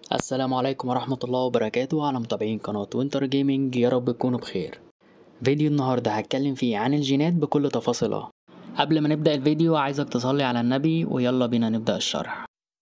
السلام عليكم ورحمة الله وبركاته على متابعين قناة وينتر جيمنج يا رب تكونوا بخير فيديو النهاردة هتكلم فيه عن الجينات بكل تفاصيلها قبل ما نبدأ الفيديو عايزك تصلي على النبي ويلا بينا نبدأ الشرح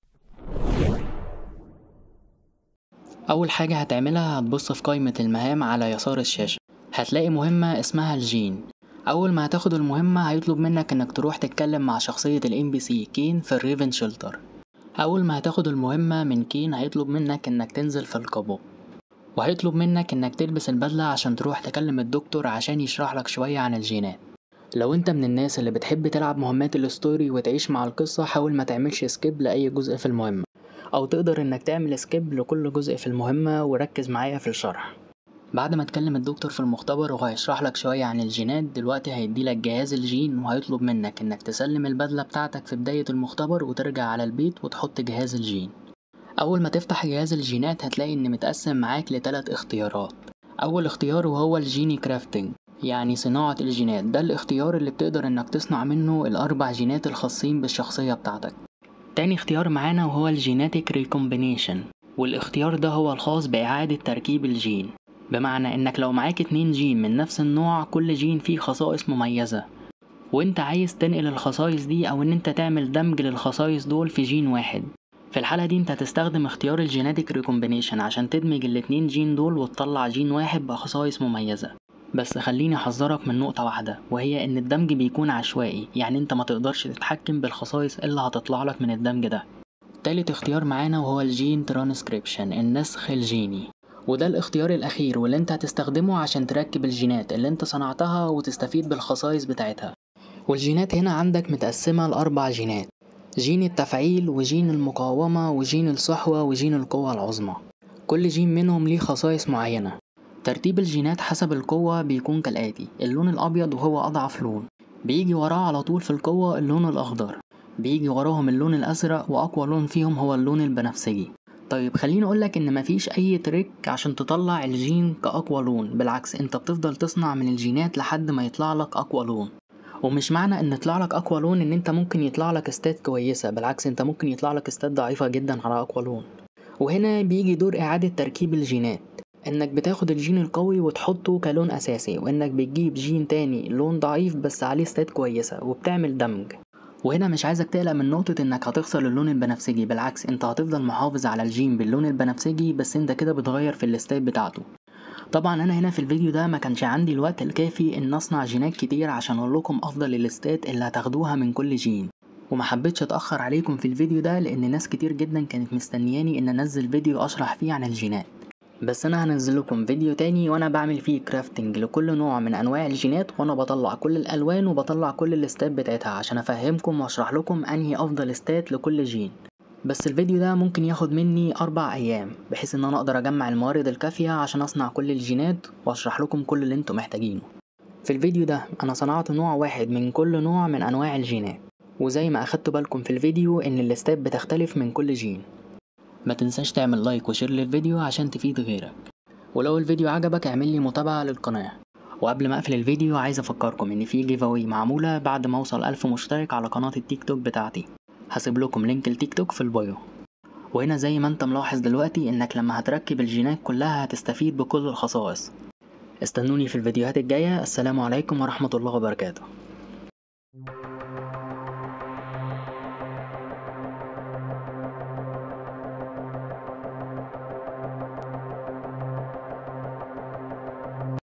أول حاجة هتعملها هتبص في قائمة المهام على يسار الشاشة هتلاقي مهمة اسمها الجين أول ما هتاخد المهمة هيطلب منك إنك تروح تتكلم مع شخصية الام بي سي كين في الريفن شيلتر أول ما هتاخد المهمة من كين هيطلب منك إنك تنزل في القبو وهيطلب منك إنك تلبس البدلة عشان تروح تكلم الدكتور عشان يشرح لك شوية عن الجينات لو انت من الناس اللي بتحب تلعب مهمات الستوري وتعيش مع القصة حاول ما تعملش سكيب لأي جزء في المهمة أو تقدر إنك تعمل سكيب لكل جزء في المهمة وركز معايا في الشرح بعد ما تكلم الدكتور في المختبر وهيشرح لك شوية عن الجينات دلوقتي هيديلك جهاز الجين وهيطلب منك انك تسلم البدلة بتاعتك في بداية المختبر وترجع على البيت وتحط جهاز الجين أول ما تفتح جهاز الجينات هتلاقي إن متقسم معاك لتلات اختيارات أول اختيار وهو الجيني كرافتنج يعني صناعة الجينات ده الاختيار اللي بتقدر إنك تصنع منه الأربع جينات الخاصين بالشخصية بتاعتك تاني اختيار معانا وهو الجيناتيك ريكومبينيشن والاختيار ده هو الخاص بإعادة تركيب الجين بمعنى انك لو معاك اتنين جين من نفس النوع كل جين فيه خصائص مميزة وانت عايز تنقل الخصائص دي او ان انت تعمل دمج للخصائص دول في جين واحد في الحالة دي انت هتستخدم اختيار الجيناتيك ريكومبينيشن عشان تدمج الاتنين جين دول وتطلع جين واحد بخصائص مميزة بس خليني احذرك من نقطة واحدة وهي ان الدمج بيكون عشوائي يعني انت ما تقدرش تتحكم بالخصائص اللي هتطلع لك من الدمج ده تالت اختيار معانا وهو الجين ترانسكريبشن النسخ الجيني وده الاختيار الأخير واللي انت هتستخدمه عشان تركب الجينات اللي انت صنعتها وتستفيد بالخصائص بتاعتها والجينات هنا عندك متقسمة لأربع جينات جين التفعيل وجين المقاومة وجين الصحوة وجين القوة العظمى كل جين منهم ليه خصائص معينة ترتيب الجينات حسب القوة بيكون كالآتي اللون الأبيض وهو أضعف لون بيجي وراه على طول في القوة اللون الأخضر بيجي وراهم اللون الأزرق وأقوى لون فيهم هو اللون البنفسجي طيب خليني اقولك ان مفيش اي تريك عشان تطلع الجين كاقوى لون بالعكس انت بتفضل تصنع من الجينات لحد ما يطلع لك اقوى لون ومش معنى ان يطلع لك اقوى لون ان انت ممكن يطلع لك استات كويسة بالعكس انت ممكن يطلع لك استات ضعيفة جدا على اقوى لون وهنا بيجي دور اعادة تركيب الجينات انك بتاخد الجين القوي وتحطه كلون اساسي وانك بتجيب جين تاني لون ضعيف بس عليه استات كويسة وبتعمل دمج وهنا مش عايزك تقلق من نقطة انك هتخسر اللون البنفسجي بالعكس انت هتفضل محافظ على الجين باللون البنفسجي بس انت كده بتغير في الاستات بتاعته طبعا انا هنا في الفيديو ده ما كانش عندي الوقت الكافي ان اصنع جينات كتير عشان اقول لكم افضل الاستات اللي هتاخدوها من كل جين وما حبيتش اتاخر عليكم في الفيديو ده لان ناس كتير جدا كانت مستنياني ان انزل فيديو اشرح فيه عن الجينات بس انا هنزل لكم فيديو تاني وانا بعمل فيه كرافتنج لكل نوع من انواع الجينات وانا بطلع كل الالوان وبطلع كل الاستات بتاعتها عشان افهمكم واشرح لكم انهي افضل استات لكل جين بس الفيديو ده ممكن ياخد مني اربع ايام بحيث ان انا اقدر اجمع الموارد الكافية عشان اصنع كل الجينات واشرح لكم كل اللي انتم محتاجينه في الفيديو ده انا صنعت نوع واحد من كل نوع من انواع الجينات وزي ما اخدتوا بالكم في الفيديو ان الاستات بتختلف من كل جين ما تنساش تعمل لايك وشير للفيديو عشان تفيد غيرك ولو الفيديو عجبك اعمل لي متابعة للقناة وقبل ما اقفل الفيديو عايز افكركم ان في جيف اواي معمولة بعد ما اوصل الف مشترك على قناة التيك توك بتاعتي هسيب لكم لينك التيك توك في البايو وهنا زي ما انت ملاحظ دلوقتي انك لما هتركب الجينات كلها هتستفيد بكل الخصائص استنوني في الفيديوهات الجاية السلام عليكم ورحمة الله وبركاته